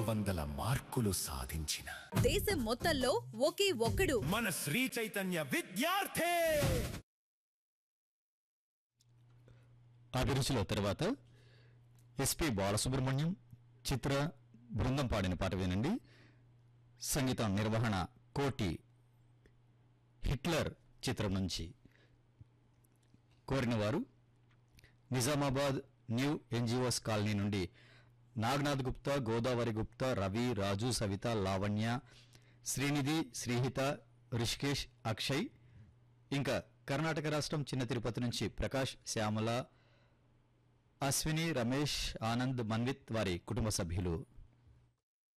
వందల మార్కులు సాధించిన దేశం మొత్తంలో ఒకే ఒక్కడు మన శ్రీ చైతన్య విద్యార్థి అభిరుచిలో తర్వాత ఎస్పి బాలసుబ్రహ్మణ్యం చిత్ర బృందం పాడిన పాట వినండి సంగీతం నిర్వహణ కోటి హిట్లర్ చిత్రం నుంచి కోరిన వారు నిజామాబాద్ న్యూ ఎన్జిఓస్ కాలనీ నుండి నాగనాథ్ గుప్తా గోదావరి గుప్తా రవి రాజు సవిత లావణ్య శ్రీనిధి శ్రీహిత రిషికేష్ అక్షయ్ ఇంకా కర్ణాటక రాష్ట్రం చిన్న తిరుపతి నుంచి ప్రకాష్ శ్యామల అశ్విని రమేష్ ఆనంద్ మన్విత్ వారి కుటుంబ సభ్యులు